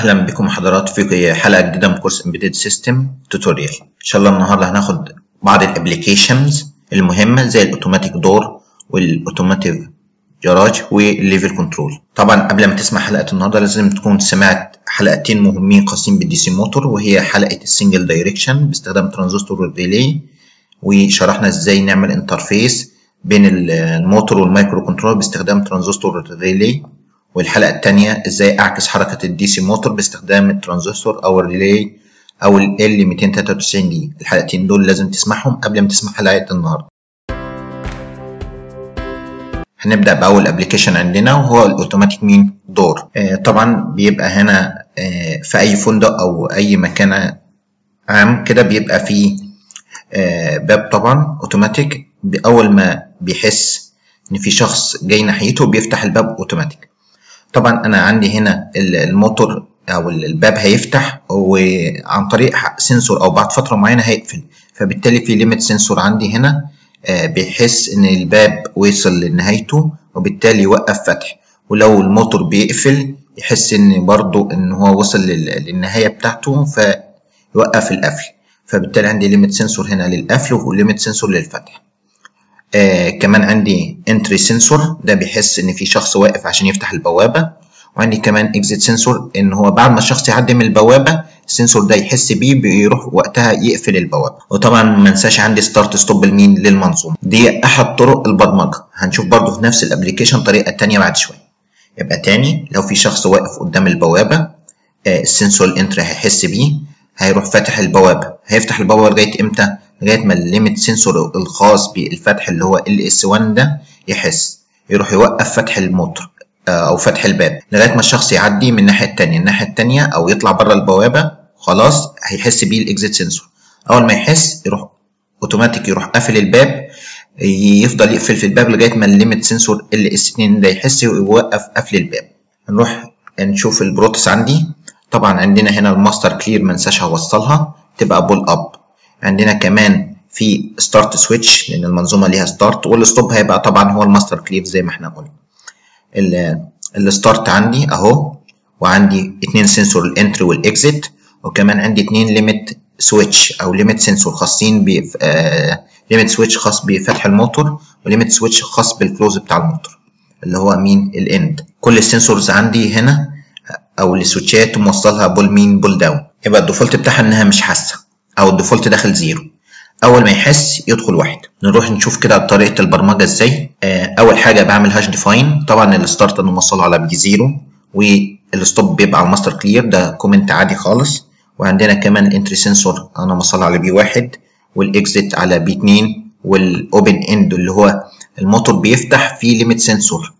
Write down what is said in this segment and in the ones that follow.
اهلا بكم حضرات في حلقه جديده من كورس امبيدد سيستم توتوريال ان شاء الله النهارده هناخد بعض الابلكيشنز المهمه زي الاوتوماتيك دور والاوتوماتيك جراج والليفل كنترول طبعا قبل ما تسمع حلقه النهارده لازم تكون سمعت حلقتين مهمين خاصين بالدي سي موتور وهي حلقه السنجل دايركشن باستخدام ترانزستور والريلي وشرحنا ازاي نعمل انترفيس بين الموتور والمايكرو كنترول باستخدام ترانزستور والريلي والحلقة التانية ازاي اعكس حركة الدي سي موتور باستخدام الترانزستور او الريلي او ال L293 دي الحلقتين دول لازم تسمعهم قبل ما تسمع حلقة النهاردة هنبدأ بأول ابلكيشن عندنا وهو الاوتوماتيك مين دور آه طبعا بيبقى هنا آه في اي فندق او اي مكان عام كده بيبقى فيه آه باب طبعا اوتوماتيك اول ما بيحس ان في شخص جاي ناحيته بيفتح الباب اوتوماتيك طبعا انا عندي هنا الموتور او الباب هيفتح وعن طريق سنسور او بعد فتره معينه هيقفل فبالتالي في ليميت سنسور عندي هنا بيحس ان الباب وصل لنهايته وبالتالي يوقف فتح ولو الموتور بيقفل يحس ان برضو ان هو وصل للنهايه بتاعته فيوقف القفل فبالتالي عندي ليميت سنسور هنا للقفل وليميت سنسور للفتح آه كمان عندي انتري سنسور ده بيحس ان في شخص واقف عشان يفتح البوابه وعندي كمان اكزيت سنسور ان هو بعد ما الشخص يعدي من البوابه السنسور ده يحس بيه بيروح وقتها يقفل البوابه وطبعا ما انساش عندي ستارت ستوب لمين للمنظومه دي احد طرق البرمجه هنشوف برضو في نفس الابلكيشن طريقه تانية بعد شويه يبقى تاني لو في شخص واقف قدام البوابه آه السنسور الانتري هيحس بيه هيروح فاتح البوابه هيفتح البوابه لغايه امتى لغايه ما الليميت سنسور الخاص بالفتح اللي هو ال اس 1 ده يحس يروح يوقف فتح الموتور او فتح الباب لغايه ما الشخص يعدي من الناحيه الثانيه الناحيه الثانيه او يطلع بره البوابه خلاص هيحس بيه الاكزيت سنسور اول ما يحس يروح اوتوماتيك يروح قافل الباب يفضل يقفل في الباب لغايه ما الليميت سنسور ال اس 2 ده يحس ويوقف قفل الباب نروح نشوف البروتس عندي طبعا عندنا هنا الماستر كلير ما انساش اوصلها تبقى بول اب عندنا كمان في ستارت سويتش لان المنظومه ليها ستارت والستوب هيبقى طبعا هو الماستر كليف زي ما احنا قلنا الستارت عندي اهو وعندي اتنين سنسور الانتري والاكزيت وكمان عندي اتنين ليميت سويتش او ليميت سنسور خاصين ب ليميت سويتش خاص بفتح الموتور وليميت سويتش خاص بالكلوز بتاع الموتور اللي هو مين الاند كل السنسورز عندي هنا او السويتشات موصلها بول مين بول داون يبقى الديفولت بتاعها انها مش حاسه او الديفولت داخل زيرو اول ما يحس يدخل واحد نروح نشوف كده طريقه البرمجه ازاي آه اول حاجه بعمل هاش ديفاين طبعا الستارت انا موصله على بي زيرو والستوب بيبقى على الماستر كلير ده كومنت عادي خالص وعندنا كمان الانتري سنسور انا موصله على بي واحد والاكزيت على بي اتنين والاوبن اند اللي هو الموتور بيفتح فيه ليميت سنسور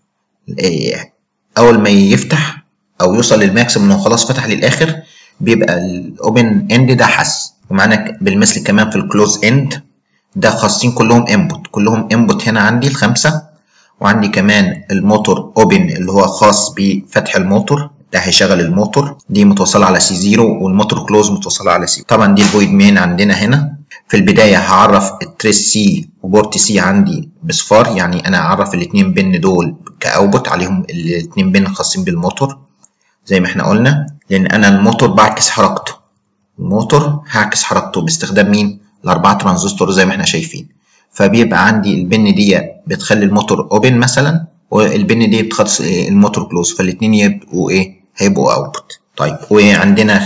آه اول ما يفتح او يوصل للماكسيموم انه خلاص فتح للاخر بيبقى الاوبن اند ده حس ومعانا بالمثل كمان في الكلوز اند ده خاصين كلهم انبوت كلهم انبوت هنا عندي الخمسه وعندي كمان الموتور اوبن اللي هو خاص بفتح الموتور ده هيشغل الموتور دي متوصله على سي 0 والموتور كلوز متوصله على سي طبعا دي الفويد مين عندنا هنا في البدايه هعرف التريس سي وبورت سي عندي بصفار يعني انا هعرف الاثنين بن دول كاوتبوت عليهم الاثنين بن خاصين بالموتور زي ما احنا قلنا لان انا الموتور بعكس حركته الموتور هعكس حركته باستخدام مين الاربعه ترانزستور زي ما احنا شايفين فبيبقى عندي البن دي بتخلي الموتور اوبن مثلا والبن دي بتخلص الموتور كلوز فالاثنين يبقوا ايه هيبقوا اوتبوت طيب وعندنا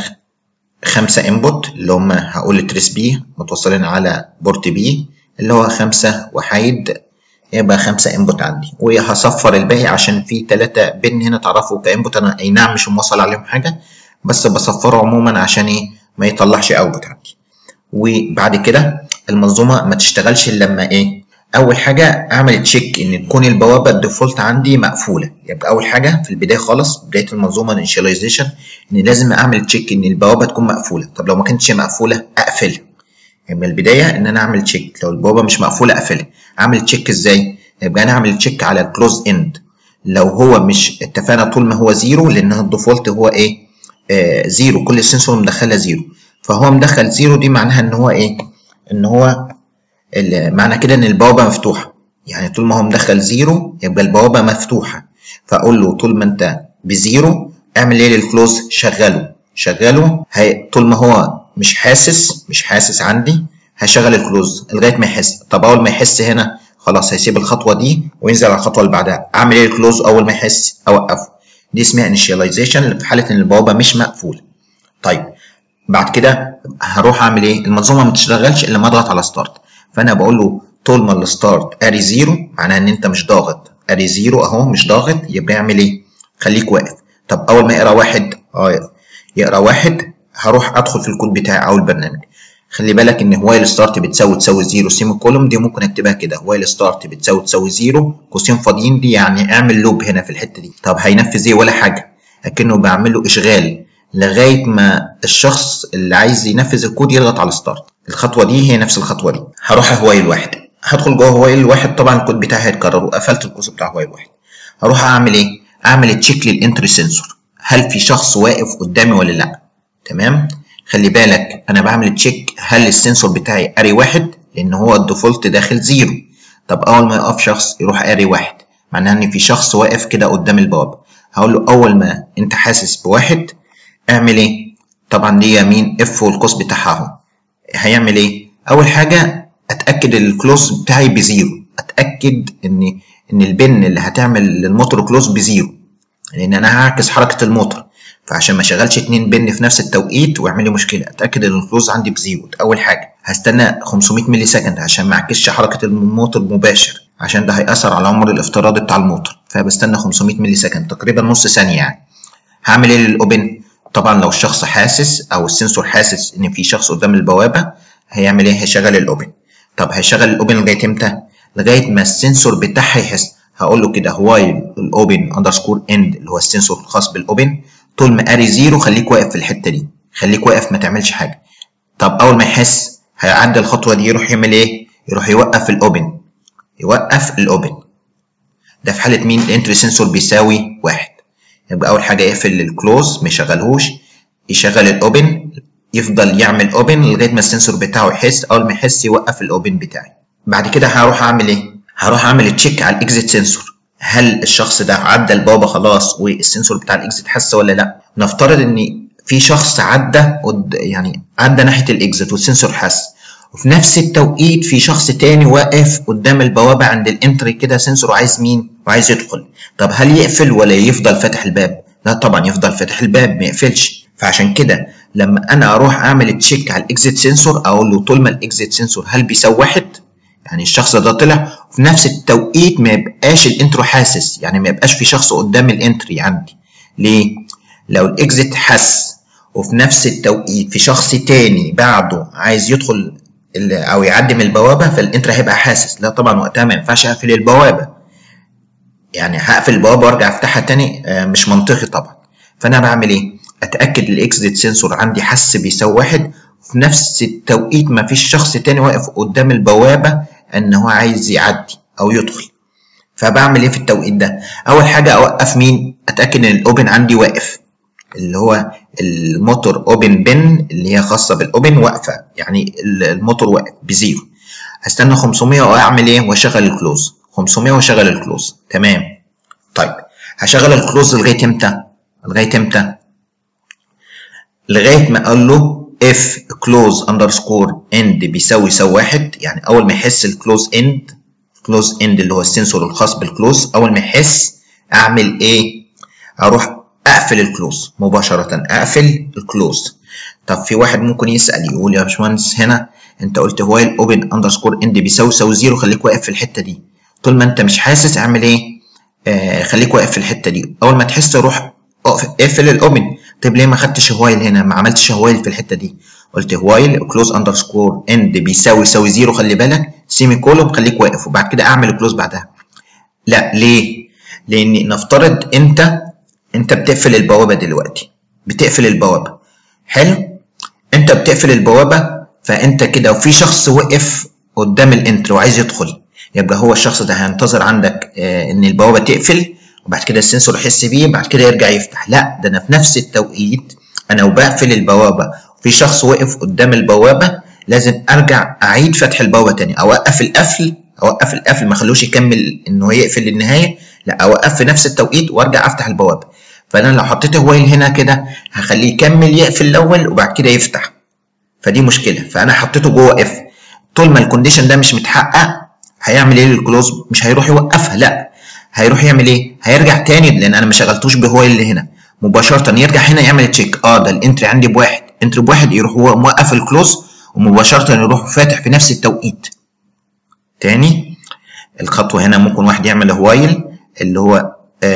خمسة انبوت اللي هم هقول التريس بي متوصلين على بورت بي اللي هو خمسة وحيد يبقى خمسة انبوت عندي وهصفر الباقي عشان في تلاتة بن هنا تعرفوا كانبوت انا اي نعم مش موصل عليهم حاجة بس بصفره عموما عشان ايه ما يطلعش اوتبوت عندي وبعد كده المنظومه ما تشتغلش الا لما ايه اول حاجه اعمل تشيك ان تكون البوابه الديفولت عندي مقفوله يبقى اول حاجه في البدايه خالص بدايه المنظومه الانشاليزيشن ان لازم اعمل تشيك ان البوابه تكون مقفوله طب لو ما كانتش مقفوله اقفلها يبقى البدايه ان انا اعمل تشيك لو البوابه مش مقفوله اقفلها اعمل تشيك ازاي يبقى انا اعمل تشيك على الكلوز اند لو هو مش اتفقنا طول ما هو زيرو لان الديفولت هو ايه آه زيرو كل السنسور مدخلها زيرو فهو مدخل زيرو دي معناها ان هو ايه ان هو معنى كده ان البوابه مفتوحه يعني طول ما هو مدخل زيرو يبقى البوابه مفتوحه فاقول له طول ما انت بزيرو اعمل ايه للكلوز شغله شغله هي طول ما هو مش حاسس مش حاسس عندي هشغل الكلوز لغايه ما يحس طب اول ما يحس هنا خلاص هيسيب الخطوه دي وينزل على الخطوه اللي بعدها اعمل ايه الكلوز اول ما يحس اوقفه دي اسمها انيشاليزيشن في حاله ان البوابه مش مقفوله طيب بعد كده هروح اعمل ايه المنظومه ما تشتغلش الا ما اضغط على ستارت فانا بقول له طول ما الستارت اري زيرو معناها ان انت مش ضاغط اري زيرو اهو مش ضاغط يبقى اعمل ايه خليك واقف طب اول ما يقرا واحد اه يقرا واحد هروح ادخل في الكود بتاعي او البرنامج خلي بالك ان وايل ستارت بتساوي تساوي زيرو سيمي كولوم دي ممكن اكتبها كده وايل ستارت بتساوي تساوي زيرو قوسين فاضيين دي يعني اعمل لوب هنا في الحته دي طب هينفذ ايه ولا حاجه اكنه بعمل له اشغال لغايه ما الشخص اللي عايز ينفذ الكود يضغط على ستارت الخطوه دي هي نفس الخطوه دي هروح هوايل واحد هدخل جوه هوايل واحد طبعا الكود بتاعي هيتكرر وقفلت القوس بتاع هوايل واحد هروح اعمل ايه اعمل تشيك للانتري سنسور هل في شخص واقف قدامي ولا لا تمام خلي بالك انا بعمل تشيك هل السنسور بتاعي اري واحد لان هو الديفولت داخل زيرو طب اول ما يقف شخص يروح اري واحد معناها ان في شخص واقف كده قدام البوابه هقول له اول ما انت حاسس بواحد اعمل ايه طبعا دي يمين اف والقوس بتاعها اهو هيعمل ايه اول حاجه اتاكد الكلوز بتاعي بزيرو اتاكد ان ان البن اللي هتعمل للموتور كلوز بزيرو لان انا هعكس حركه الموتور فعشان ما اشغلش اتنين بن في نفس التوقيت ويعمل لي مشكله اتاكد ان الكلوز عندي بزيرو اول حاجه هستنى 500 ملي سكند عشان ما اعكسش حركه الموتور مباشر عشان ده هيأثر على العمر الافتراضي بتاع الموتور فبستنى 500 ملي سكند تقريبا نص ثانيه يعني هعمل ايه للاوبن طبعا لو الشخص حاسس او السنسور حاسس ان في شخص قدام البوابه هيعمل ايه هيشغل الاوبن طب هيشغل الاوبن لغايه امتى لغايه ما السنسور بتاعها يحس هقول له كده وايل الاوبن اندرسكور اند اللي هو السنسور الخاص بالاوبن طول ما اري زيرو خليك واقف في الحته دي خليك واقف ما تعملش حاجه طب اول ما يحس هيعدي الخطوه دي يروح يعمل ايه يروح يوقف الاوبن يوقف الاوبن ده في حاله مين الانتري سنسور بيساوي واحد يبقى اول حاجه يقفل الكلوز ما يشغلهوش يشغل الاوبن يفضل يعمل اوبن لغايه ما السنسور بتاعه يحس اول ما يحس يوقف الاوبن بتاعي بعد كده هروح اعمل ايه هروح اعمل تشيك على الاكزيت سنسور هل الشخص ده عدى البابا خلاص والسنسور بتاع الاكزيت حس ولا لا نفترض ان في شخص عدى يعني عدى ناحيه الاكزيت والسنسور حس وفي نفس التوقيت في شخص تاني واقف قدام البوابه عند الانتري كده سنسور عايز مين وعايز يدخل طب هل يقفل ولا يفضل فاتح الباب لا طبعا يفضل فاتح الباب ما يقفلش فعشان كده لما انا اروح اعمل تشيك على الاكزيت سنسور اقول له طول ما الاكزيت سنسور هل بيساوي واحد يعني الشخص ده طلع وفي نفس التوقيت ما يبقاش الانترو حاسس يعني ما يبقاش في شخص قدام الانتري عندي ليه لو الاكزيت حس وفي نفس التوقيت في شخص تاني بعده عايز يدخل او يعدي من البوابه فالانتري هيبقى حاسس لا طبعا وقتها ما ينفعش اقفل البوابه يعني هقفل البوابه وارجع افتحها تاني مش منطقي طبعا فانا بعمل ايه اتاكد الاكزيت سنسور عندي حس بيساوي واحد وفي نفس التوقيت ما فيش شخص تاني واقف قدام البوابه ان هو عايز يعدي او يدخل فبعمل ايه في التوقيت ده اول حاجه اوقف مين اتاكد ان الاوبن عندي واقف اللي هو الموتور اوبن بن اللي هي خاصه بالاوبن واقفه يعني الموتور واقف بزيرو هستنى 500 واعمل ايه واشغل الكلوز 500 واشغل الكلوز تمام طيب هشغل الكلوز لغايه امتى لغايه امتى لغايه ما اقول له if close underscore end بيساوي يساوي واحد يعني اول ما يحس الكلوز end close end اللي هو السنسور الخاص بالكلوز اول ما يحس اعمل ايه اروح اقفل الكلوز مباشره اقفل الكلوز طب في واحد ممكن يسال يقول يا باشمهندس هنا انت قلت هو الاوبن اندرسكور اند بيساوي يساوي زيرو خليك واقف في الحته دي طول ما انت مش حاسس اعمل ايه آه خليك واقف في الحته دي اول ما تحس روح اقفل الاوبن طيب ليه ما خدتش هوايل هنا ما عملتش هوايل في الحته دي قلت هوايل كلوز اندرسكور اند بيساوي يساوي زيرو خلي بالك سيمي كولوم خليك واقف وبعد كده اعمل كلوز بعدها لا ليه لان نفترض انت انت بتقفل البوابه دلوقتي بتقفل البوابه حلو انت بتقفل البوابه فانت كده وفي شخص وقف قدام الانتر وعايز يدخل يبقى هو الشخص ده هينتظر عندك اه ان البوابه تقفل وبعد كده السنسور يحس بيه بعد كده يرجع يفتح لا ده انا في نفس التوقيت انا وبقفل البوابه وفي شخص وقف قدام البوابه لازم ارجع اعيد فتح البوابه تاني اوقف القفل اوقف القفل ما اخلوش يكمل انه يقفل للنهايه لا اوقف في نفس التوقيت وارجع افتح البوابه فانا لو حطيت هوايل هنا كده هخليه يكمل يقفل الاول وبعد كده يفتح فدي مشكله فانا حطيته جوه اف طول ما الكونديشن ده مش متحقق هيعمل ايه للكلوز مش هيروح يوقفها لا هيروح يعمل ايه هيرجع تاني لان انا ما شغلتوش بهوايل اللي هنا مباشره يرجع هنا يعمل تشيك اه ده الانتري عندي بواحد انتري بواحد يروح هو موقف الكلوز ومباشره يروح فاتح في نفس التوقيت تاني الخطوه هنا ممكن واحد يعمل هوايل اللي هو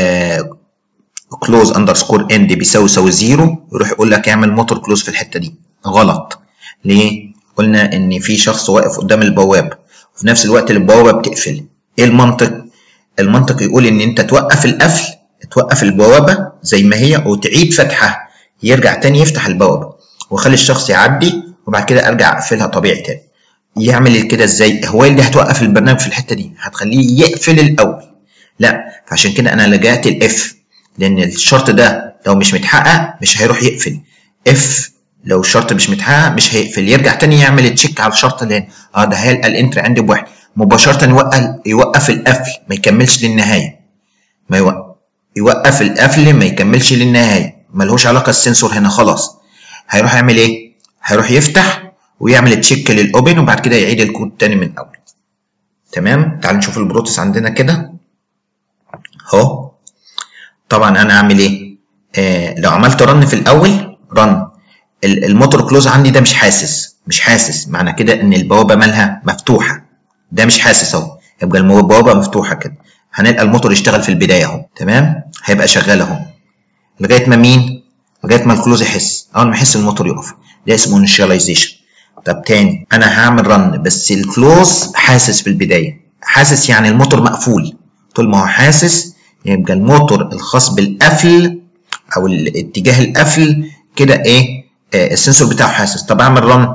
كلوز اندرسكور اند بيساوي يساوي زيرو يروح يقول لك اعمل موتور كلوز في الحته دي غلط ليه قلنا ان في شخص واقف قدام البوابه وفي نفس الوقت البوابه بتقفل ايه المنطق المنطق يقول ان انت توقف القفل توقف البوابه زي ما هي وتعيد فتحها يرجع تاني يفتح البوابه وخلي الشخص يعدي وبعد كده ارجع اقفلها طبيعي تاني يعمل كده ازاي هو اللي هتوقف البرنامج في الحته دي هتخليه يقفل الاول لا فعشان كده انا لجأت الاف لان الشرط ده لو مش متحقق مش هيروح يقفل اف لو الشرط مش متحقق مش هيقفل يرجع تاني يعمل تشيك على الشرط اللي هنا اه ده هيلقى الانتر عندي بواحد مباشره يوقف يوقف القفل ما يكملش للنهايه ما يوقف يوقف القفل ما يكملش للنهايه ملهوش علاقه السنسور هنا خلاص هيروح يعمل ايه هيروح يفتح ويعمل تشيك للاوبن وبعد كده يعيد الكود تاني من الاول تمام تعال نشوف البروتس عندنا كده اهو طبعا انا اعمل ايه آه لو عملت رن في الاول رن الموتور كلوز عندي ده مش حاسس مش حاسس معنى كده ان البوابه مالها مفتوحه ده مش حاسس اهو يبقى البوابه مفتوحه كده هنلقى الموتور يشتغل في البدايه اهو تمام هيبقى شغال اهو لغايه ما مين لغايه ما الكلوز يحس اول ما يحس الموتور يقف ده اسمه انيشاليزيشن طب تاني انا هعمل رن بس الكلوز حاسس في البدايه حاسس يعني الموتور مقفول طول ما هو حاسس يبقى الموتور الخاص بالقفل او اتجاه القفل كده ايه آه السنسور بتاعه حاسس طب اعمل رن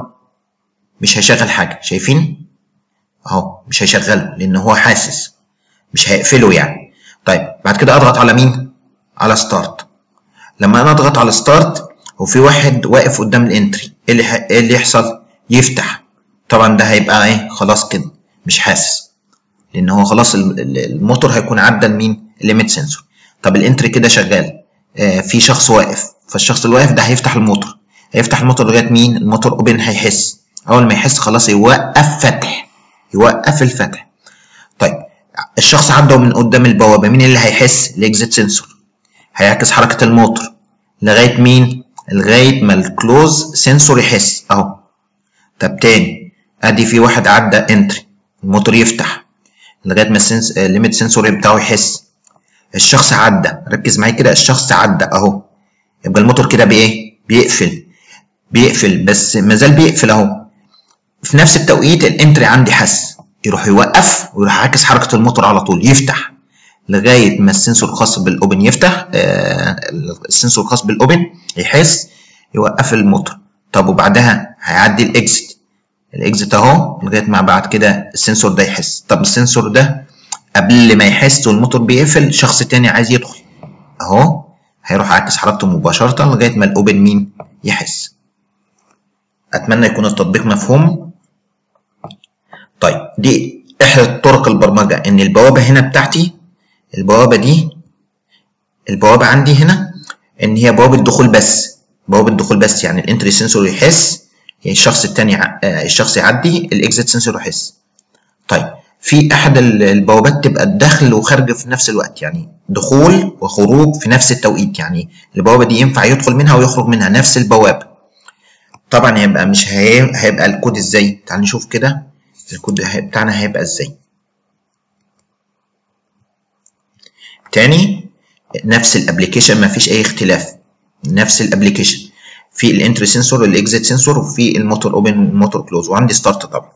مش هيشغل حاجه شايفين اهو مش هيشغله لان هو حاسس مش هيقفله يعني طيب بعد كده اضغط على مين على ستارت لما انا اضغط على ستارت وفي واحد واقف قدام الانتري ايه اللي ايه اللي يحصل يفتح طبعا ده هيبقى ايه خلاص كده مش حاسس لان هو خلاص الموتور هيكون عدى لمين الليميت سنسور طب الانتري كده شغال آه في شخص واقف فالشخص اللي واقف ده هيفتح الموتور هيفتح الموتور لغايه مين الموتور اوبن هيحس اول ما يحس خلاص يوقف فتح يوقف الفتح طيب الشخص عدى من قدام البوابه مين اللي هيحس الاكزيت سنسور هيعكس حركه الموتور لغايه مين لغايه ما الكلوز سنسور يحس اهو طب تاني ادي في واحد عدى انتري الموتور يفتح لغايه ما السنس الليميت سنسور بتاعه يحس الشخص عدى ركز معايا كده الشخص عدى اهو يبقى الموتور كده بايه بيقفل بيقفل بس ما زال بيقفل اهو في نفس التوقيت الانتري عندي حس يروح يوقف ويروح عاكس حركه الموتور على طول يفتح لغايه ما السنسور الخاص بالاوبن يفتح آه السنسور الخاص بالاوبن يحس يوقف الموتور طب وبعدها هيعدي الاكزit الاكزit اهو لغايه ما بعد كده السنسور ده يحس طب السنسور ده قبل ما يحس والموتور بيقفل شخص تاني عايز يدخل اهو هيروح عاكس حركته مباشره لغايه ما الاوبن مين يحس اتمنى يكون التطبيق مفهوم طيب دي احدى طرق البرمجه ان البوابه هنا بتاعتي البوابه دي البوابه عندي هنا ان هي بوابه دخول بس بوابه دخول بس يعني الانتري سنسور يحس يعني الشخص الثاني الشخص يعدي الاكزيت سنسور يحس طيب في احد البوابات تبقى الدخل وخارج في نفس الوقت يعني دخول وخروج في نفس التوقيت يعني البوابه دي ينفع يدخل منها ويخرج منها نفس البوابه طبعا هيبقى مش هي... هيبقى الكود ازاي تعال نشوف كده الكود بتاعنا هيبقى ازاي تاني نفس الابلكيشن مفيش اي اختلاف نفس الابلكيشن في الانتري سنسور والاكزيت سنسور وفي الموتور اوبن والموتور كلوز وعندي ستارت طبعا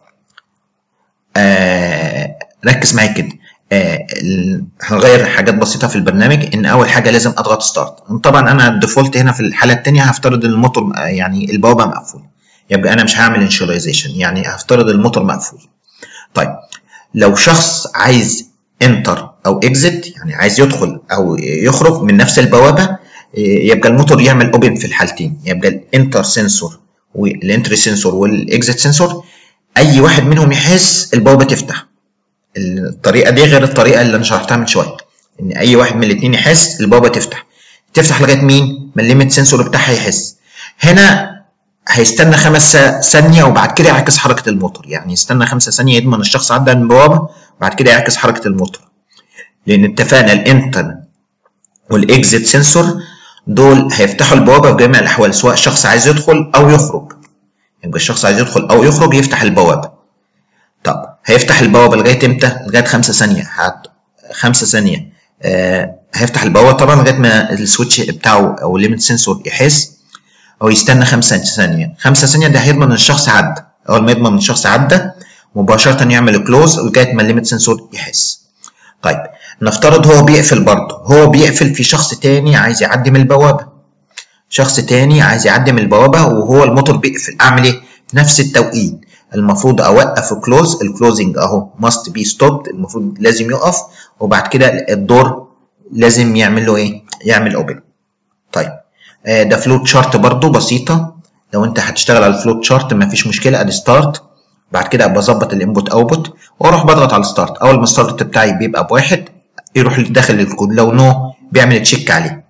آه ركز معايا كده آه هنغير حاجات بسيطه في البرنامج ان اول حاجه لازم اضغط ستارت طبعا انا الديفولت هنا في الحاله الثانيه هفترض ان الموتور يعني البوابه مقفوله يبقى انا مش هعمل انشاليزيشن يعني هفترض الموتور مقفول طيب لو شخص عايز انتر او اكزيت يعني عايز يدخل او يخرج من نفس البوابه يبقى الموتور يعمل اوبن في الحالتين يبقى الانتر سنسور والانتري سنسور والاكزيت سنسور اي واحد منهم يحس البوابه تفتح الطريقه دي غير الطريقه اللي انا شرحتها من شويه ان اي واحد من الاثنين يحس البوابه تفتح تفتح لغايه مين ما الليميت سنسور بتاعها يحس هنا هيستنى خمس ثانيه وبعد كده يعكس حركه الموتور يعني يستنى خمسة ثانيه يضمن الشخص عدى من البوابه وبعد كده يعكس حركه الموتور لان اتفقنا الانتر والاكزيت سنسور دول هيفتحوا البوابه بجميع الاحوال سواء الشخص عايز يدخل او يخرج يبقى الشخص عايز يدخل او يخرج يفتح البوابه طب هيفتح البوابه لغايه امتى لغايه 5 ثانيه هت 5 ثانيه آه هيفتح البوابه طبعا لغايه ما السويتش بتاعه او الليميت سنسور يحس او يستنى 5 ثانيه 5 ثانيه ده هيضمن ان الشخص عدى اول ما يضمن ان الشخص عدى مباشره يعمل كلوز لغايه ما الليميت سنسور يحس طيب نفترض هو بيقفل برضه هو بيقفل في شخص تاني عايز يعدي من البوابه شخص تاني عايز يعدي من البوابه وهو الموتور بيقفل اعمل ايه نفس التوقيت المفروض اوقف كلوز الكلوزنج اهو ماست بي ستوبد المفروض لازم يقف وبعد كده الدور لازم يعمل له ايه يعمل اوبن طيب آه ده فلوت شارت برضو بسيطه لو انت هتشتغل على الفلوت شارت مفيش مشكله ادي ستارت بعد كده بظبط الانبوت اوتبوت واروح بضغط على الستارت اول ما الستارت بتاعي بيبقى بواحد يروح داخل الكود لو نو بيعمل تشيك عليه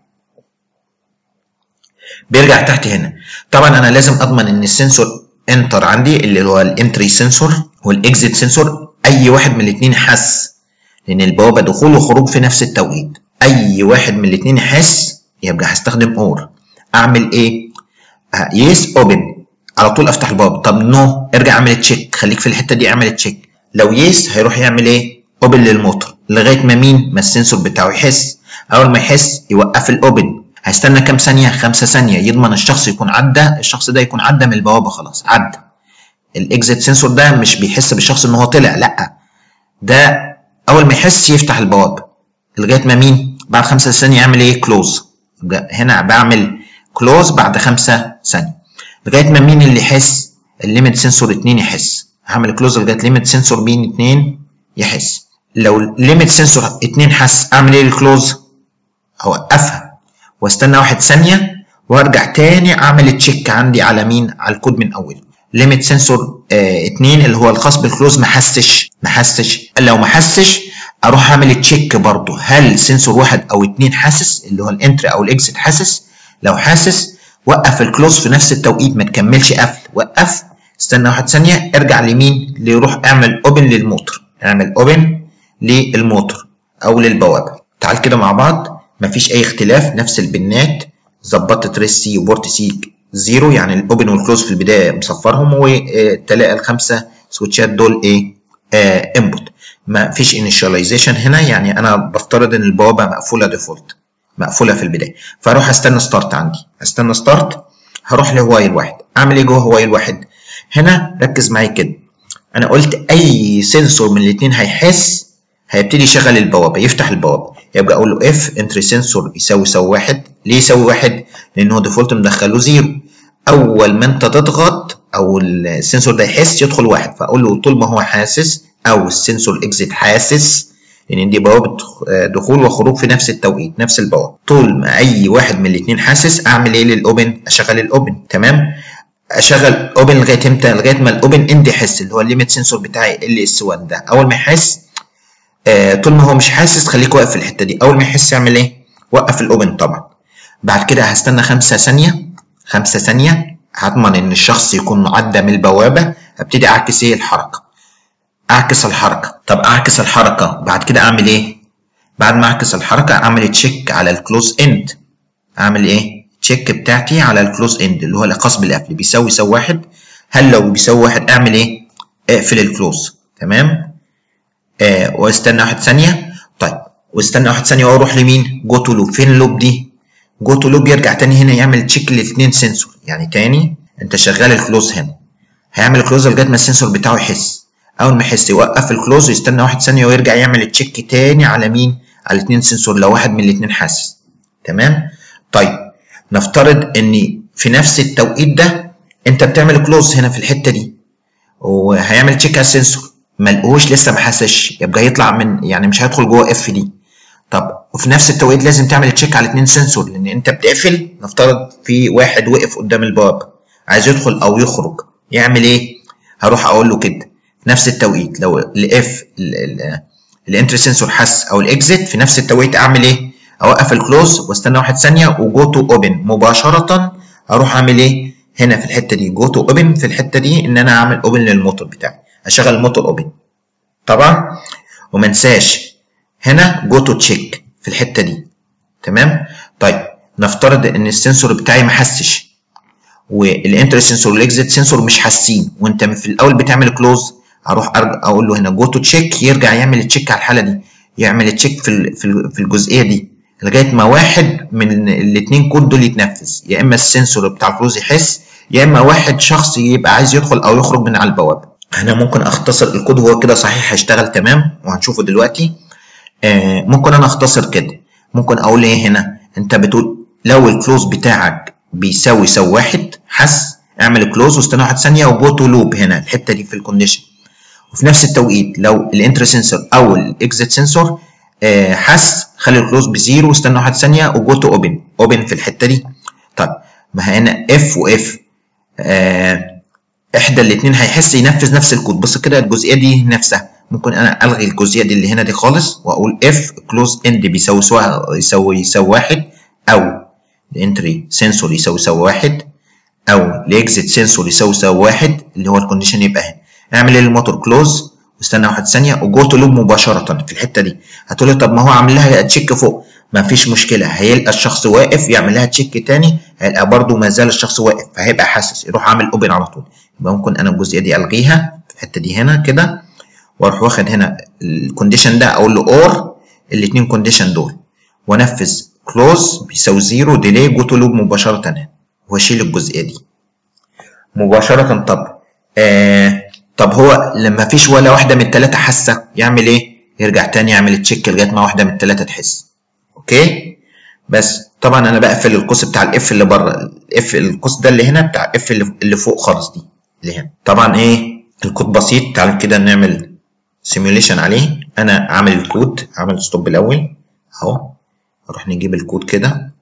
بيرجع تحت هنا طبعا انا لازم اضمن ان السنسور انتر عندي اللي هو الانتري سنسور والاكزيت سنسور اي واحد من الاثنين حس لان البوابه دخول وخروج في نفس التوقيت اي واحد من الاثنين يحس يبقى هستخدم اور اعمل ايه يس اوبن على طول افتح الباب طب نو no. ارجع اعمل تشيك خليك في الحته دي اعمل تشيك لو يس هيروح يعمل ايه اوبن للموتور لغايه ما مين ما السنسور بتاعه يحس اول ما يحس يوقف الاوبن هيستنى كام ثانيه خمسة ثانيه يضمن الشخص يكون عدى الشخص ده يكون عدى من البوابه خلاص عدى الاكزيت سنسور ده مش بيحس بالشخص ان هو طلع لا ده اول ما يحس يفتح البوابه لغايه ما مين بعد خمسة ثانيه يعمل ايه كلوز هنا بعمل كلوز بعد خمسة ثانيه لغايه ما مين اللي يحس الليميت سنسور 2 يحس هعمل كلوز لغايه ليميت سنسور مين 2 يحس لو ليميت سنسور 2 حس اعمل ايه الكلوز اوقفها واستنى واحد ثانيه وارجع تاني اعمل تشيك عندي على مين على الكود من اوله ليميت سنسور 2 اللي هو الخاص بالكلوز ما حسش ما حسش لو ما حسش اروح اعمل تشيك برضه هل سنسور واحد او اتنين حاسس اللي هو الانتري او الاكزيت حاسس لو حاسس وقف الكلوز في نفس التوقيت ما تكملش قفل وقف استنى واحد ثانيه ارجع لمين ليروح اعمل اوبن للموتور اعمل اوبن للموتور او للبوابه تعال كده مع بعض مفيش اي اختلاف نفس البنات ظبطت تريس سي وبورت سي زيرو يعني الاوبن والكلوز في البدايه مصفرهم وتلاقي الخمسه سويتشات دول ايه آه انبوت ما فيش انيشاليزيشن هنا يعني انا بفترض ان البوابه مقفوله ديفولت مقفوله في البدايه فاروح استنى ستارت عندي استنى ستارت هروح لهوايل واحد اعمل ايه جوه هوايل واحد هنا ركز معايا كده انا قلت اي سنسور من الاثنين هيحس هيبتدي يشغل البوابه يفتح البوابه يبقى اقول له اف انتري سنسور يساوي يساوي واحد ليه يساوي واحد لان هو ديفولت مدخله زيرو اول ما انت تضغط او السنسور ده يحس يدخل واحد فاقول له طول ما هو حاسس او السنسور اكزيت حاسس لان دي بوابه دخول وخروج في نفس التوقيت نفس البوابه طول ما اي واحد من الاثنين حاسس اعمل ايه للاوبن اشغل الاوبن تمام اشغل اوبن لغايه امتى لغايه ما الاوبن اند يحس اللي هو الليميت سنسور بتاعي ال اس 1 ده اول ما يحس آه طول ما هو مش حاسس خليك واقف في الحته دي اول ما يحس يعمل ايه وقف الاوبن طبعا بعد كده هستنى خمسة ثانيه خمسة ثانيه هضمن ان الشخص يكون عدى من البوابه هبتدي اعكس ايه الحركه اعكس الحركه طب اعكس الحركه بعد كده اعمل ايه بعد ما اعكس الحركه اعمل تشيك على الكلوز اند اعمل ايه تشيك بتاعتي على الكلوز اند اللي هو الخاص بالقفل بيساوي يساوي واحد هل لو بيساوي واحد اعمل ايه اقفل الكلوز تمام آه واستنى واحد ثانيه طيب واستنى واحد ثانيه واروح لمين جو تو لوب فين اللوب دي جو تو لوب يرجع تاني هنا يعمل تشيك للاثنين سنسور يعني تاني انت شغال الكلوز هنا هيعمل كلوز لغايه ما السنسور بتاعه يحس اول ما يحس يوقف الكلوز ويستنى واحد ثانيه ويرجع يعمل تشيك تاني على مين على الاثنين سنسور لو واحد من الاثنين حاسس تمام طيب نفترض ان في نفس التوقيت ده انت بتعمل كلوز هنا في الحته دي وهيعمل تشيك على السنسور ما لقوش لسه ما حسش يبقى يطلع من يعني مش هيدخل جوه اف دي طب وفي نفس التوقيت لازم تعمل تشيك على الاثنين سنسور لان انت بتقفل نفترض في واحد وقف قدام الباب عايز يدخل او يخرج يعمل ايه هروح اقول له كده في نفس التوقيت لو الاف الانتري سنسور حس او الاكزيت في نفس التوقيت اعمل ايه اوقف الكلوز واستنى واحد ثانيه وجو تو اوبن مباشره اروح اعمل ايه هنا في الحته دي جو تو اوبن في الحته دي ان انا اعمل اوبن للموتور بتاعي اشغل الموتور اوبن طبعا وما انساش هنا جو تو تشيك في الحته دي تمام طيب نفترض ان السنسور بتاعي ما حسش والانتر سنسور والاكزيت سنسور مش حاسين وانت في الاول بتعمل كلوز اروح أرجع اقول له هنا جو تو تشيك يرجع يعمل تشيك على الحاله دي يعمل تشيك في في الجزئيه دي لغايه ما واحد من الاثنين كود دول يتنفذ يا اما السنسور بتاع الكلوز يحس يا اما واحد شخص يبقى عايز يدخل او يخرج من على البوابه انا ممكن اختصر الكود وهو كده صحيح هيشتغل تمام وهنشوفه دلوقتي آه ممكن انا اختصر كده ممكن اقول ايه هنا انت بتقول لو الكلوز بتاعك بيساوي يساوي واحد حس اعمل كلوز واستنى واحد ثانيه وجو تو لوب هنا الحته دي في الكونديشن وفي نفس التوقيت لو الانتر سنسور او الاكزيت سنسور آه حس خلي الكلوز بزيرو واستنى واحد ثانيه وجو تو اوبن اوبن في الحته دي طيب ما هنا اف واف آه احدى الاثنين هيحس ينفذ نفس الكود بص كده الجزئيه دي نفسها ممكن انا الغي الجزئيه دي اللي هنا دي خالص واقول اف كلوز اند بيساوي يساوي يساوي واحد او الانتري سنسور يساوي يساوي واحد او الاكزيت سنسور يساوي يساوي واحد اللي هو الكونديشن يبقى هنا اعمل ايه الموتور كلوز واستنى واحد ثانيه وجو تو لوب مباشره في الحته دي هتقول لي طب ما هو عامل لها تشيك فوق ما فيش مشكله هيلقى الشخص واقف يعمل لها تشيك تاني هيلقى برده ما زال الشخص واقف فهيبقى حاسس يروح عامل اوبن على طول يبقى ممكن انا الجزئيه دي الغيها في الحته دي هنا كده واروح واخد هنا الكونديشن ده اقول له اور الاثنين كونديشن دول وانفذ كلوز بيساوي زيرو ديلي جو تو لوب مباشره هنا واشيل الجزئيه دي مباشره طب آه طب هو لما فيش ولا واحده من الثلاثه حاسه يعمل ايه يرجع تاني يعمل تشيك لغايه ما واحده من الثلاثه تحس اوكي بس طبعا انا بقفل القوس بتاع الاف اللي بره الاف القوس ده اللي هنا بتاع اف اللي, اللي فوق خالص دي اللي هنا طبعا ايه الكود بسيط تعال كده نعمل سيميوليشن عليه انا عامل الكود عامل ستوب الاول اهو نروح نجيب الكود كده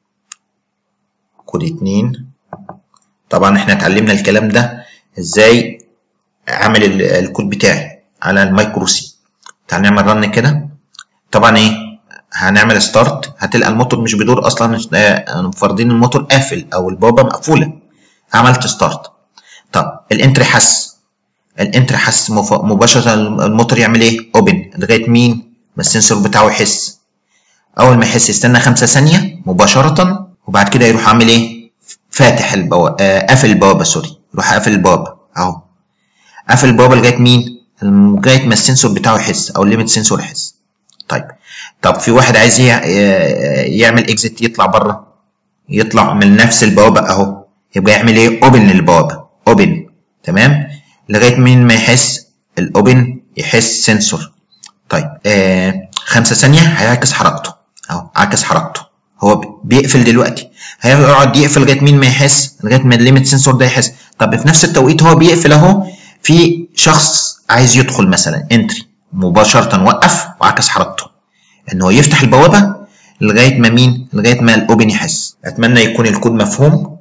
كود اتنين طبعا احنا اتعلمنا الكلام ده ازاي عامل الكود بتاعي على المايكرو سي تعال نعمل رن كده طبعا ايه هنعمل ستارت هتلقى الموتور مش بيدور اصلا فارضين الموتور قافل او البوابه مقفوله عملت ستارت طب الانتري حس الانتري حس مباشره الموتور يعمل ايه اوبن لغايه مين ما السنسور بتاعه يحس اول ما يحس يستنى خمسة ثانيه مباشره وبعد كده يروح عامل ايه فاتح البوابه آه قافل البوابه سوري يروح قافل البوابه اهو قافل البوابه لغايه مين لغايه ما السنسور بتاعه يحس او الليميت سنسور يحس طيب طب في واحد عايز يعمل اكزيت يطلع بره يطلع من نفس البوابه اهو يبقى يعمل ايه اوبن للبوابه اوبن تمام لغايه مين ما يحس الاوبن يحس سنسور طيب آه خمسة ثانية هيعكس حركته اهو عكس حركته هو بيقفل دلوقتي هيقعد يقفل لغايه مين ما يحس لغايه ما الليميت سنسور ده يحس طب في نفس التوقيت هو بيقفل اهو في شخص عايز يدخل مثلا انتري مباشره وقف وعكس حركته ان هو يفتح البوابه لغايه ما مين لغايه ما الاوبن يحس اتمنى يكون الكود مفهوم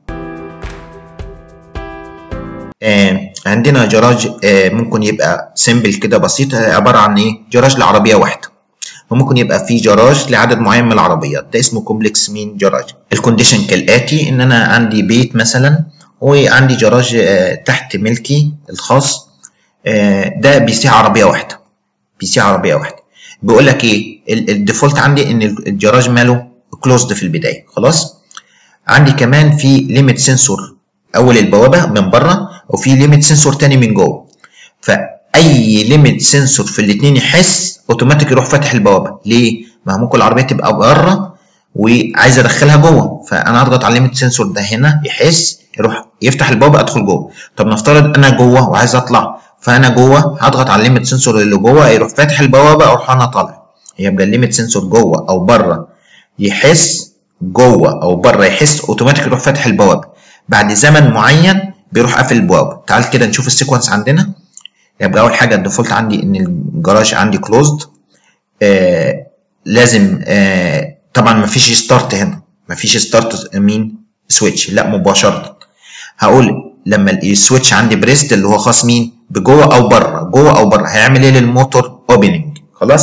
آه عندنا جراج آه ممكن يبقى سيمبل كده بسيط عباره عن ايه جراج لعربيه واحده وممكن يبقى في جراج لعدد معين من العربيات ده اسمه كومبلكس مين جراج الكونديشن كالاتي ان انا عندي بيت مثلا وعندي جراج آه تحت ملكي الخاص آه ده بيسيع عربيه واحده بيسيع عربيه واحده بيقول لك ايه الديفولت عندي ان الجراج ماله كلوزد في البدايه خلاص عندي كمان في ليميت سنسور اول البوابه من بره وفي ليميت سنسور تاني من جوه فاي ليميت سنسور في الاثنين يحس اوتوماتيك يروح فاتح البوابه ليه ما ممكن العربيه تبقى بره وعايز ادخلها جوه فانا اضغط على الليميت سنسور ده هنا يحس يروح يفتح البوابه ادخل جوه طب نفترض انا جوه وعايز اطلع فانا جوه هضغط على الليميت سنسور اللي جوه يروح فاتح البوابه اروح انا طالع يبقى الليميت سنسور جوه او بره يحس جوه او بره يحس اوتوماتيك يروح فاتح البوابه بعد زمن معين بيروح قافل البوابه تعال كده نشوف السيكونس عندنا يبقى اول حاجه الديفولت عندي ان الجراج عندي كلوزد آه لازم آه طبعا مفيش ستارت هنا مفيش ستارت مين سويتش لا مباشره هقول لما السويتش عندي بريست اللي هو خاص مين بجوه او بره جوه او بره هيعمل ايه للموتور اوبننج خلاص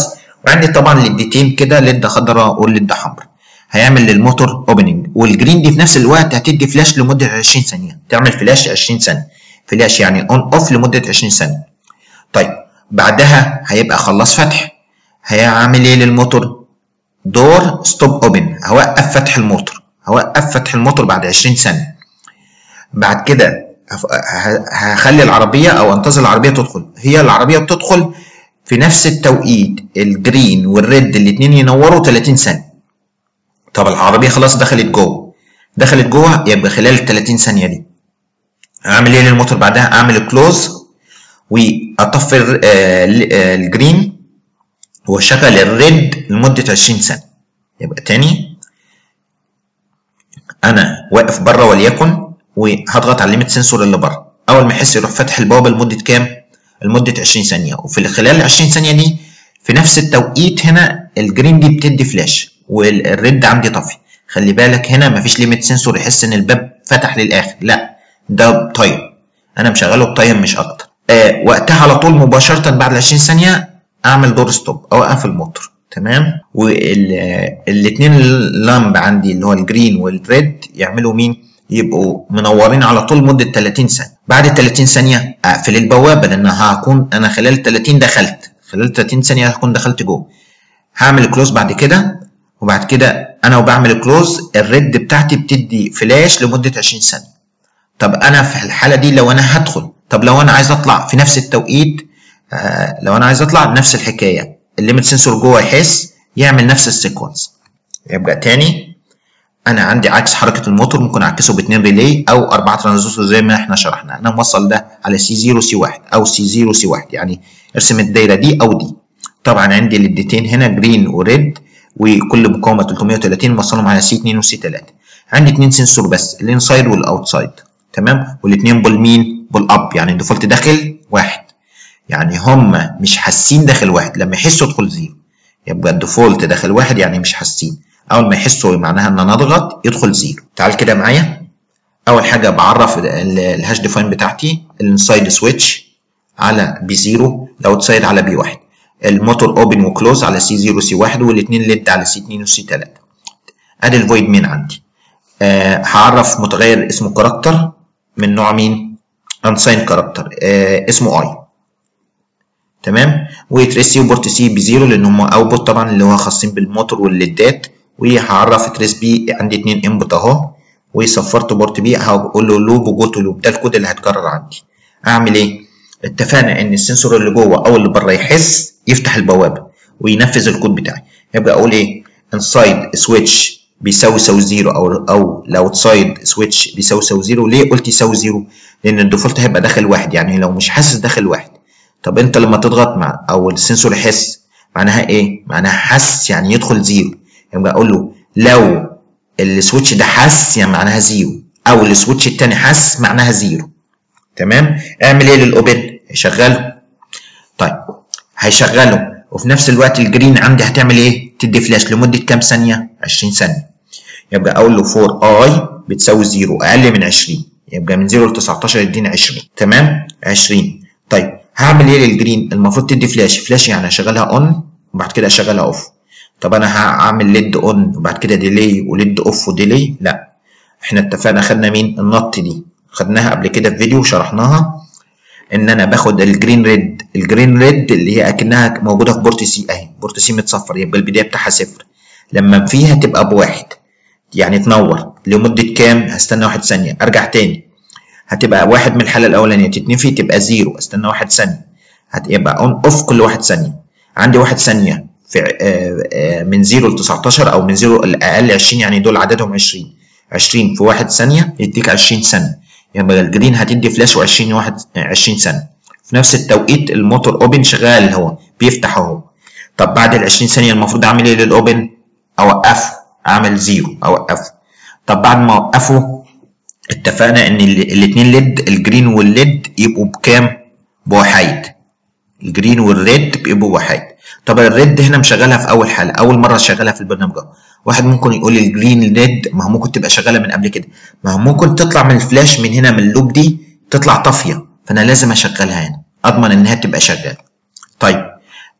وعندي طبعا ليدتين كده ليد خضراء وليد حمراء هيعمل للموتور اوبننج والجرين دي في نفس الوقت هتدي فلاش لمده 20 ثانيه تعمل فلاش 20 ثانيه فلاش يعني اون اوف لمده 20 ثانيه طيب بعدها هيبقى خلص فتح هيعمل ايه للموتور دور ستوب اوبن هوقف فتح الموتور هوقف فتح الموتور بعد 20 ثانيه بعد كده هخلي العربيه او انتظر العربيه تدخل هي العربيه بتدخل في نفس التوقيت الجرين والريد الاثنين ينوروا 30 ثانيه طب العربيه خلاص دخلت جوه دخلت جوه يبقى خلال ال 30 ثانيه دي اعمل ايه للموتور بعدها اعمل كلوز واطفي الجرين واشغل الريد لمده 20 ثانيه يبقى تاني انا واقف بره وليكن وهضغط على الليميت سنسور اللي بره اول ما احس يروح فاتح البوابه لمده كام لمده 20 ثانيه وفي خلال ال 20 ثانيه دي في نفس التوقيت هنا الجرين دي بتدي فلاش والريد عندي طفي خلي بالك هنا مفيش ليميت سنسور يحس ان الباب فتح للاخر لا ده تايم انا مشغله بتايم مش اكتر آه وقتها على طول مباشره بعد ال 20 ثانيه اعمل دور ستوب اوقف الموتور تمام والاثنين اللامب عندي اللي هو الجرين والريد يعملوا مين يبقوا منورين على طول مده 30 ثانيه بعد ال 30 ثانيه اقفل البوابه لان هكون انا خلال 30 دخلت خلال 30 ثانيه هكون دخلت جوه هعمل كلوز بعد كده وبعد كده انا وبعمل كلوز الريد بتاعتي بتدي فلاش لمده 20 ثانيه طب انا في الحاله دي لو انا هدخل طب لو انا عايز اطلع في نفس التوقيت آه لو انا عايز اطلع نفس الحكايه الليميت سنسور جوه يحس يعمل نفس السيكونس يبقى تاني انا عندي عكس حركه الموتور ممكن اعكسه باثنين ريلي او اربعه ترانزستور زي ما احنا شرحنا انا موصل ده على سي 0 سي 1 او سي 0 سي 1 يعني ارسم الدايره دي او دي طبعا عندي الليدتين هنا جرين وريد وكل مقاومه 330 موصلهم على سي 2 وسي 3 عندي اثنين سنسور بس الانسايد والاوتسايد تمام والاثنين بول مين بول اب يعني الديفولت داخل واحد يعني هم مش حاسين داخل واحد لما يحسوا ادخل زيرو يبقى الديفولت داخل واحد يعني مش حاسين اول ما يحسوا معناها ان انا اضغط يدخل زيرو تعال كده معايا اول حاجه بعرف الهاش ديفاين بتاعتي الانسايد سويتش على بي 0 الاوتسايد على بي 1 الموتور اوبن وكلوز على سي 0 سي 1 والاثنين ليد على سي 2 وسي 3 ادي الفويد مين عندي أه هعرف متغير اسمه كاركتر من نوع مين unsigned كاركتر أه اسمه اي تمام وتريس سي وبورت سي بزيرو لان هم اوتبوت طبعا اللي هو خاصين بالموتور والليدات وهعرف تريس بي عندي اتنين انبوت اهو وصفرت بورت بي هقول له لوب وجو تو لوب ده الكود اللي هيتكرر عندي اعمل ايه اتفقنا ان السنسور اللي جوه او اللي بره يحس يفتح البوابه وينفذ الكود بتاعي يبقى اقول ايه انسايد سويتش بيساوي يساوي زيرو او او الاوتسايد سويتش بيساوي يساوي زيرو ليه قلت يساوي زيرو لان الديفولت هيبقى داخل واحد يعني لو مش حاسس داخل واحد طب انت لما تضغط مع او السنسور يحس معناها ايه معناها حس يعني يدخل زيرو يبقى اقول له لو السويتش ده حس يعني معناها زيرو او السويتش التاني حس معناها زيرو تمام اعمل ايه للاوبن هيشغله طيب هيشغله وفي نفس الوقت الجرين عندي هتعمل ايه تدي فلاش لمده كام ثانيه 20 ثانيه يبقى اقول له فور اي بتساوي زيرو اقل من 20 يبقى من 0 ل 19 يديني 20 تمام 20 طيب هعمل ايه للجرين المفروض تدي فلاش فلاش يعني اشغلها اون وبعد كده اشغلها اوف طب انا هعمل ليد اون وبعد كده ديلي وليد اوف وديلي لا احنا اتفقنا خدنا مين النط دي خدناها قبل كده في فيديو شرحناها ان انا باخد الجرين ريد الجرين ريد اللي هي اكنها موجوده في بورت سي اهي بورت سي متصفر يبقى البدايه بتاعها صفر لما فيها تبقى بواحد يعني تنور لمده كام هستنى واحد ثانيه ارجع تاني هتبقى واحد من الحاله الاولانيه تتنفي تبقى زيرو استنى واحد ثانيه هتبقى اون اوف كل واحد ثانيه عندي واحد ثانيه في آآ آآ من 0 ل 19 او من 0 لاقل 20 يعني دول عددهم 20 20 في واحد ثانيه يديك 20 ثانيه يبقى الجرين هتدي فلاش و20 واحد 20 ثانيه في نفس التوقيت الموتور اوبن شغال هو بيفتح اهو طب بعد ال 20 ثانيه المفروض اعمل ايه للاوبن اوقفه اعمل زيرو اوقفه طب بعد ما اوقفه اتفقنا ان الاثنين ليد الجرين والليد يبقوا بكام بوحيد الجرين والريد بيبقوا وحيد طب الريد هنا مشغلها في اول حاله اول مره شغالها في البرنامج اهو واحد ممكن يقول لي الجرين ريد ما هو ممكن تبقى شغاله من قبل كده ما هو ممكن تطلع من الفلاش من هنا من اللوب دي تطلع طافيه فانا لازم اشغلها هنا اضمن انها تبقى شغاله طيب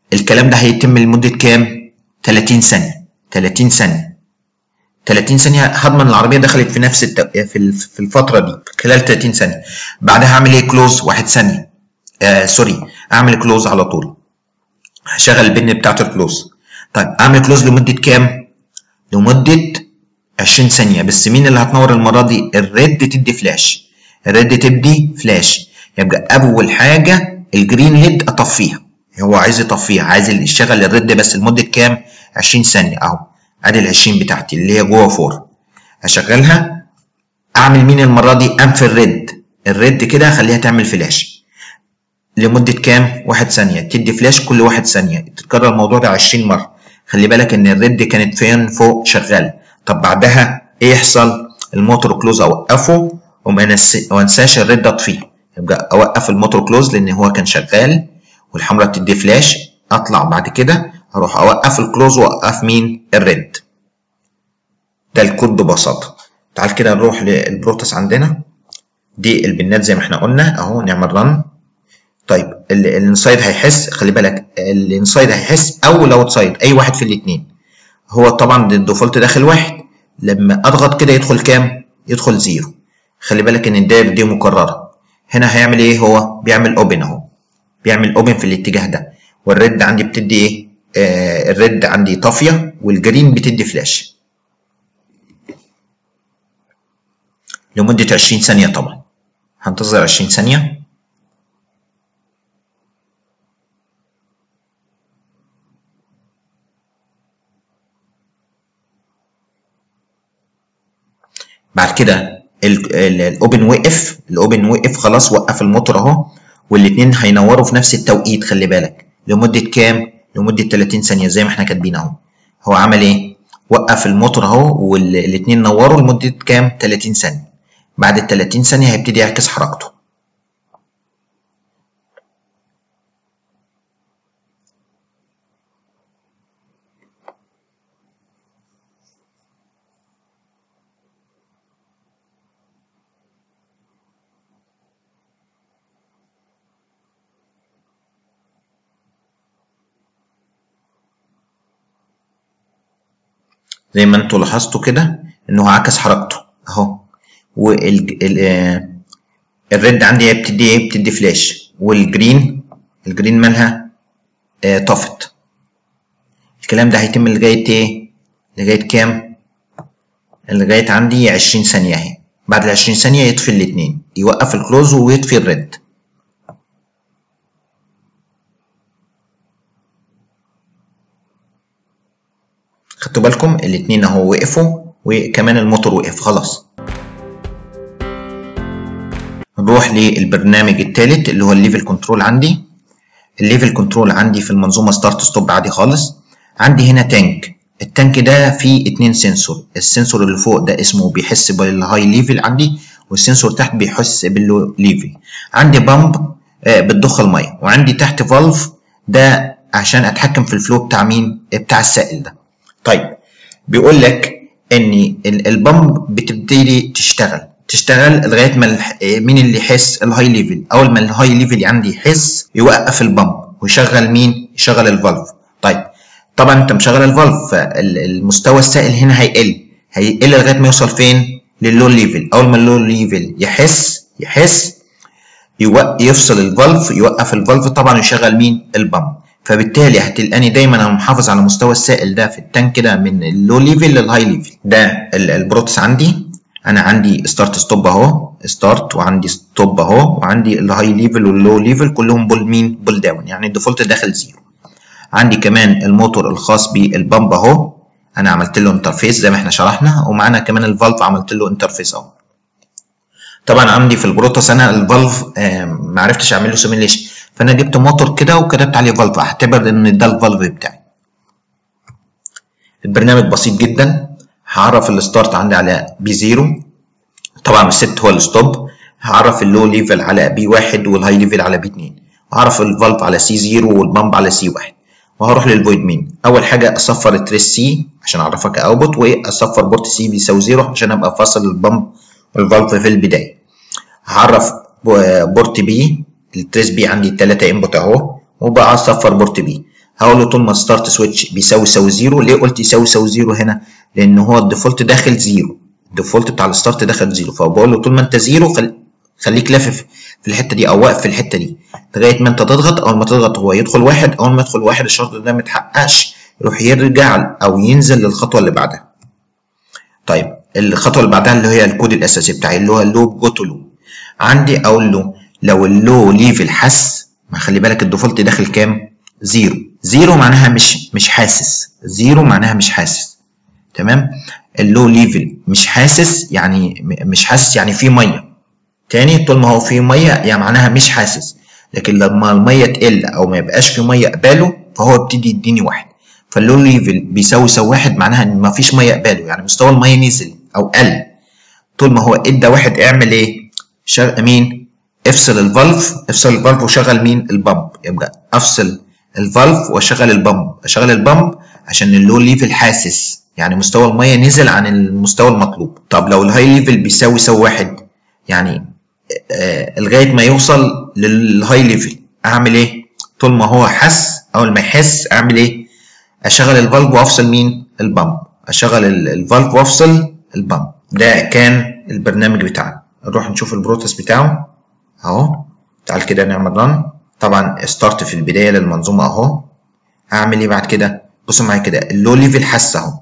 الكلام ده هيتم لمده كام 30 ثانيه 30 ثانيه 30 ثانيه هضمن العربيه دخلت في نفس الت... في في الفتره دي خلال 30 ثانيه بعدها هعمل ايه كلوز واحد ثانيه آه سوري اعمل كلوز على طول هشغل البن بتاعت الكلوز طيب اعمل كلوز لمده كام لمده 20 ثانيه بس مين اللي هتنور المره دي الريد تدي فلاش الريد تدي فلاش يبقى اول حاجه الجرين ليد اطفيها هو عايز يطفيها عايز يشغل الريد بس لمده كام 20 ثانيه اهو ادي ال 20 بتاعتي اللي هي جوه فور هشغلها اعمل مين المره دي انفي الريد الريد كده اخليها تعمل فلاش لمده كام واحد ثانيه تدي فلاش كل واحد ثانيه تتكرر الموضوع ده 20 مره خلي بالك ان الريد كانت فين فوق شغاله طب بعدها ايه يحصل الموتور كلوز اوقفه وما انساش الريد اطفيه يبقى اوقف الموتور كلوز لان هو كان شغال والحمراء بتدي فلاش اطلع بعد كده اروح اوقف الكلوز واوقف مين الريد ده الكود ببساطه تعال كده نروح للبروتس عندنا دي البنات زي ما احنا قلنا اهو نعمل رن طيب الانسايد هيحس خلي بالك الانسايد هيحس او الاوت سايد اي واحد في الاثنين هو طبعا الديفولت داخل واحد لما اضغط كده يدخل كام يدخل زيرو خلي بالك ان الدايره دي مكرره هنا هيعمل ايه هو بيعمل اوبن اهو بيعمل اوبن في الاتجاه ده والريد عندي بتدي ايه آه الريد عندي طافيه والجرين بتدي فلاش لمده 20 ثانيه طبعا هنتظر 20 ثانيه بعد كده الاوبن وقف الاوبن وقف خلاص وقف الموتور اهو والاثنين هينوروا في نفس التوقيت خلي بالك لمده كام لمده 30 ثانيه زي ما احنا كاتبين اهو هو عمل ايه وقف الموتور اهو والاثنين نوروا لمده كام 30 ثانيه بعد ال 30 ثانيه هيبتدي يعكس حركته زي ما انتوا لاحظتوا كده انه عكس حركته اهو وال الريد عندي بتدي ايه بتدي فلاش والجرين الجرين مالها آه طفت الكلام ده هيتم لغايه ايه لغايه كام لغايه عندي 20 ثانيه اهي بعد ال 20 ثانيه يطفي الاثنين يوقف الكلوز ويطفي الريد خدتوا بالكم الاتنين اهو وقفوا وكمان الموتور وقف خلاص نروح للبرنامج الثالث اللي هو الليفل كنترول عندي الليفل كنترول عندي في المنظومه ستارت ستوب عادي خالص عندي هنا تانك التانك ده فيه اتنين سنسور السنسور اللي فوق ده اسمه بيحس بالهاي ليفل عندي والسنسور تحت بيحس باللو ليفل عندي بامب آه بتضخ الميه وعندي تحت فالف ده عشان اتحكم في الفلو بتاع مين بتاع السائل ده طيب بيقول لك ان البامب بتبتدي تشتغل تشتغل لغايه ما مين اللي يحس الهاي ليفل اول ما الهاي ليفل عندي يحس يوقف البامب ويشغل مين يشغل الفالف طيب طبعا انت مشغل الفالف فالمستوى السائل هنا هيقل هيقل لغايه ما يوصل فين لللو ليفل اول ما اللو ليفل يحس يحس يفصل الفالف يوقف الفالف طبعا يشغل مين البامب فبالتالي هتلقاني دايما انا محافظ على مستوى السائل ده في التانك ده من اللو ليفل للهاي ليفل ده البروتس عندي انا عندي ستارت ستوب اهو ستارت وعندي ستوب اهو وعندي الهاي ليفل واللو ليفل كلهم بول مين بول داون يعني الديفولت داخل زيرو عندي كمان الموتور الخاص بالبامب اهو انا عملت له انترفيس زي ما احنا شرحنا ومعانا كمان الفالف عملت له انترفيس اهو طبعا عندي في البروتوس انا الفالف آه ما عرفتش اعمل له سيميليشن فانا جبت موتور كده وكتبت عليه فالف اعتبر ان ده الفالف بتاعي البرنامج بسيط جدا هعرف الستارت عندي على بي 0 طبعا الست هو الستوب هعرف اللو ليفل على بي 1 والهاي ليفل على بي 2 وهعرف الفالف على سي 0 والبامب على سي 1 وهروح للفويد مين اول حاجه اصفر التريس سي عشان اعرفك اوتبوت واصفر بورت سي بيساوي 0 عشان ابقى فاصل البامب والفالف في البدايه هعرف بورت بي التريس بي عندي 3 انبوت اهو وبقى اصفر بورت بي هقول له طول ما ستارت سويتش بيساوي يساوي زيرو ليه قلت يساوي يساوي زيرو هنا لان هو الديفولت داخل زيرو الديفولت بتاع الستارت داخل زيرو فبقول له طول ما انت زيرو خل... خليك لافف في الحته دي او واقف في الحته دي لغايه ما انت تضغط اول ما تضغط هو يدخل واحد اول ما يدخل واحد الشرط ده متحققش يروح يرجع او ينزل للخطوه اللي بعدها طيب الخطوه اللي بعدها اللي هي الكود الاساسي بتاعي اللي هو اللوب جو تو لوب عندي اقول له لو اللو ليفل حس ما خلي بالك الديفولت داخل كام زيرو زيرو معناها مش مش حاسس زيرو معناها مش حاسس تمام اللو ليفل مش حاسس يعني مش حاسس يعني في ميه تاني طول ما هو في ميه يعني معناها مش حاسس لكن لما الميه تقل او ما يبقاش في ميه قباله فهو يبتدي يديني واحد فاللو ليفل بيساوي يساوي واحد معناها ان ما فيش ميه قباله يعني مستوى الميه نزل او قل طول ما هو ادى واحد اعمل ايه شغل مين افصل الفالف افصل الفالف وشغل مين البامب يبقى افصل الفالف واشغل البامب اشغل البامب عشان اللو ليفل حاسس يعني مستوى الميه نزل عن المستوى المطلوب طب لو الهاي ليفل بيساوي يساوي واحد يعني آه لغايه ما يوصل للهاي ليفل اعمل ايه طول ما هو حس اول ما يحس اعمل ايه اشغل الفالف وافصل مين البامب اشغل الفالف وافصل البامب ده كان البرنامج بتاعنا نروح نشوف البروسيس بتاعه اهو تعال كده نعمل رن طبعا ستارت في البدايه للمنظومه اهو هعمل ايه بعد كده بصوا معايا كده اللو ليفل حس اهو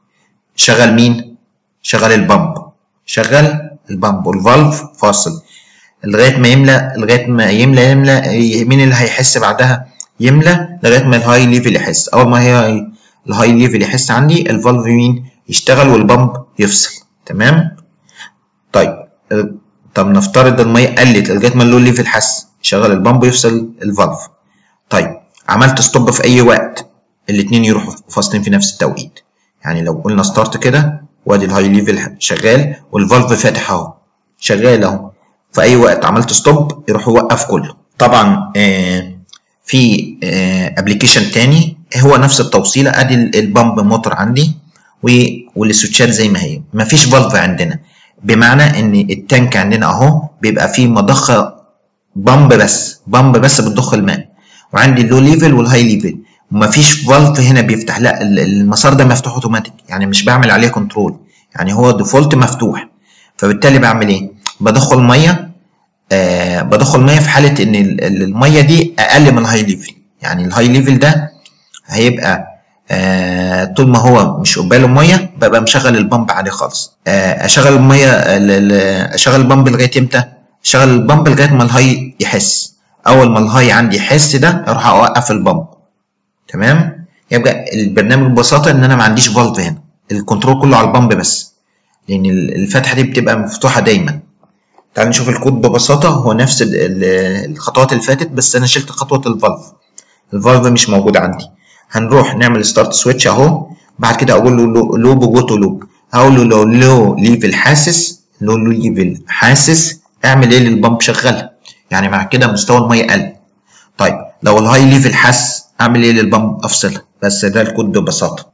شغل مين شغل البامب شغل البامب والفالف فاصل لغايه ما يملى لغايه ما يملى يملى مين اللي هيحس بعدها يملى لغايه ما الهاي ليفل يحس اول ما هي الهاي ليفل يحس عندي الفالف مين يشتغل والبامب يفصل تمام طيب طب نفترض الميه قلت لغايه ما اللو ليفل حس يشغل البامب ويفصل الفالف طيب عملت ستوب في اي وقت الاثنين يروحوا فاصلين في نفس التوقيت يعني لو قلنا ستارت كده وادي الهاي ليفل شغال والفالف فاتح اهو شغال اهو في اي وقت عملت ستوب يروح يوقف كله طبعا آه في ابلكيشن آه تاني هو نفس التوصيله ادي البامب موتور عندي والسويتشات زي ما هي مفيش فالف عندنا بمعنى ان التانك عندنا اهو بيبقى فيه مضخه بامب بس بامب بس بتضخ الماء وعندي اللو ليفل والهاي ليفل ومفيش فالف هنا بيفتح لا المسار ده مفتوح اوتوماتيك يعني مش بعمل عليه كنترول يعني هو ديفولت مفتوح فبالتالي بعمل ايه بدخل ميه آه بدخل ميه في حاله ان الميه دي اقل من الهاي ليفل يعني الهاي ليفل ده هيبقى آه طول ما هو مش قباله ميه ببقى مشغل البامب عادي خالص آه اشغل الميه اشغل البامب لغايه امتى اشغل البامب لغايه ما الهاي يحس اول ما الهاي عندي يحس ده اروح اوقف البامب تمام يبقى البرنامج ببساطه ان انا ما عنديش فالف هنا الكنترول كله على البامب بس لان الفتحه دي بتبقى مفتوحه دايما تعال نشوف الكود ببساطه هو نفس الخطوات اللي فاتت بس انا شلت خطوه الفالف الفالف مش موجود عندي هنروح نعمل ستارت سويتش اهو بعد كده اقول له لوب جو تو لوب هقول له لو لو ليفل حاسس لو لو ليفل حاسس اعمل ايه للبامب شغال يعني مع كده مستوى الميه قل طيب لو الهاي ليفل حس اعمل ايه للبامب افصلها بس ده الكود ببساطه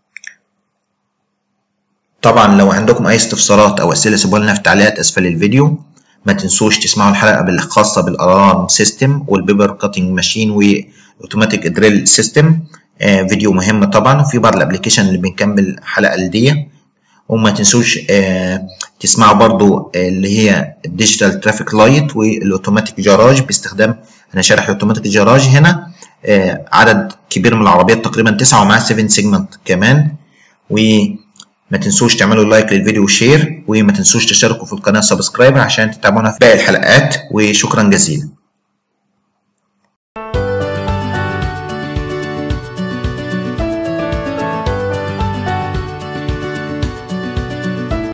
طبعا لو عندكم اي استفسارات او اسئله سيبوها لنا في التعليقات اسفل الفيديو ما تنسوش تسمعوا الحلقه الخاصه بالالارم سيستم والبيبر كاتنج ماشين والاوتوماتيك دريل سيستم آه فيديو مهم طبعا وفي بعض الابلكيشن اللي بنكمل الحلقه دي وما تنسوش آه تسمعوا برضو آه اللي هي الديجيتال ترافيك لايت والاوتوماتيك جراج باستخدام انا شارح الاوتوماتيك جراج هنا آه عدد كبير من العربيات تقريبا 9 ومعاه 7 سيجمنت كمان وما تنسوش تعملوا لايك للفيديو وشير وما تنسوش تشتركوا في القناه سبسكرايب عشان تتابعونا في باقي الحلقات وشكرا جزيلا